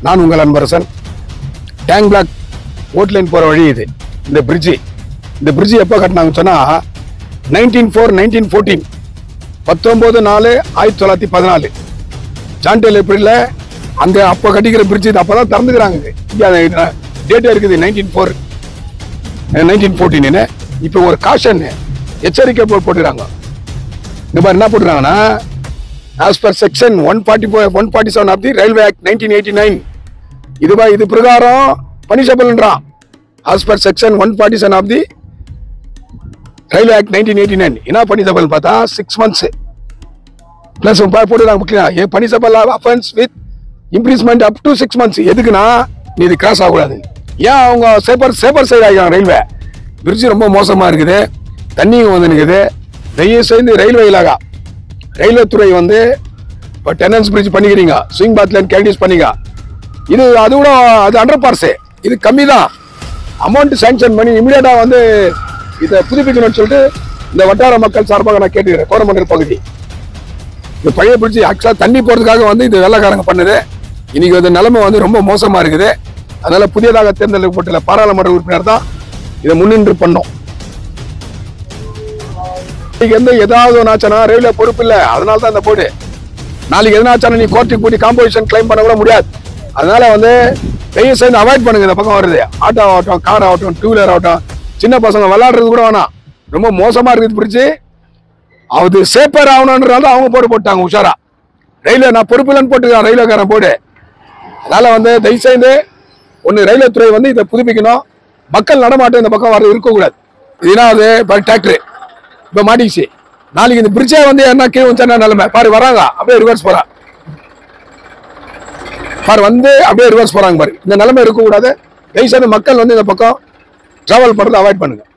நான் உங்கள் Anbarasan tank block out line போகிற வழி இது இந்த பிரிட்ஜு இந்த பிரிட்ஜு எப்போ கட்டினாங்கன்னு சொன்னால் நைன்டீன் ஃபோர் நைன்டீன் ஃபோர்டீன் பத்தொம்போது நாலு ஆயிரத்தி தொள்ளாயிரத்தி பதினாலு ஜான்டேல் ஏப்ரலில் அந்த அப்போ கட்டிக்கிற பிரிட்ஜ் இது அப்போ தான் திறந்துக்கிறாங்க இது இங்கே டேட்டா இருக்குது நைன்டீன் ஃபோர் நைன்டீன் ஃபோர்டீன்னு இப்போ ஒரு காஷன் எச்சரிக்கை போர்டு போட்டுக்கிறாங்க இந்த மாதிரி என்ன போட்டுருக்காங்கன்னா as per section one forty four one forty seven of the railway act nineteen eighty nine இதுவா இது பிரகாரம் பனிஷபிள்ன்றான் as per section one forty seven of the railway act nineteen eighty nine என்ன பனிஷபிள் பார்த்தா சிக்ஸ் மந்த்ஸ் ப்ளஸ் போட்டுருக்காங்க முக்கியம் a punishable offence with imprisonment up to six months எதுக்குன்னா நீ இது கிராஸ் ஆகக்கூடாது ஏன் அவங்க சேப்பர் சேப்பர் சைடு ஆகிக்கலாம் ரயில்வே பிரிட்ஜ் ரொம்ப மோசமாக இருக்குது தண்ணியும் வந்து நிற்குது தயவு செய்து ரயில்வே இலாகா ரயில்வே துறை வந்து இப்போ டெனன்ஸ் பிரிட்ஜ் பண்ணிக்கிறீங்க ஸ்விங் பாத்லேருந்து கேண்டிஸ் பண்ணிங்க இது அது கூட அது அண்டர் பார்ஸு இது கம்மி தான் அமௌண்ட் சேங்ஷன் பண்ணி இமீடியட்டாக வந்து இதை புதுப்பிக்கணும்னு சொல்லிட்டு இந்த வட்டார மக்கள் சார்பாக நான் கேட்டுக்கிறேன் கோரமண்டல் பகுதி இந்த பழைய பிடிச்சி ஆக்சுவலாக தண்ணி போகிறதுக்காக வந்து இது வெள்ளக்காரங்க பண்ணுது இன்னைக்கு வந்து நிலைமை வந்து ரொம்ப மோசமாக இருக்குது அதனால புதியதாக தேர்ந்தெடுக்கப்பட்டுள்ள பாராளுமன்ற உறுப்பினர் தான் இதை முன்னின்று பண்ணோம் இன்னைக்கு எந்த ஏதாவது ஒன்று ஆச்சுன்னா ரயில்வே பொறுப்பு இல்லை அதனால தான் இந்த போடு நாளைக்கு எதனா ஆச்சானா நீ கோர்ட்டுக்கு போய் காம்போசிஷன் கிளைம் பண்ண கூட முடியாது அதனால வந்து தயவு செய்து அவாய்ட் பண்ணுங்க இந்த பக்கம் வருது ஆட்டோ ஆகட்டும் கார் ஆகட்டும் டூ வீலர் ஆகட்டும் சின்ன பசங்க விளையாடுறது கூட வேணாம் ரொம்ப மோசமா இருக்குது பிடிச்சி அது சேப்பர் ஆகணுன்றால அவங்க போட்டு போட்டாங்க உஷாரா ரயில்வே நான் பொறுப்பு இல்லைன்னு போட்டுருக்கேன் ரயில்வேக்காரன் போடு அதனால வந்து தயவு செய்து ஒன்று ரயில்வே துறை வந்து இதை புதுப்பிக்கணும் மக்கள் நடமாட்டம் இந்த பக்கம் வர இருக்கக்கூடாது இதுனாவது இப்போ டிராக்டர் இப்போ மாட்டிக்கிச்சு நாளைக்கு இந்த பிரிட்ஜே வந்து என்ன கீழே வச்சா என்ன நிலைமை பாரு வராங்க அப்படியே ரிவர்ஸ் போறான் பாரு வந்து அப்படியே ரிவர்ஸ் போறாங்க பாரு இந்த நிலைமை இருக்கக்கூடாது தயவு செய்து மக்கள் வந்து இந்த பக்கம் டிராவல் பண்ணுறதை அவாய்ட் பண்ணுங்க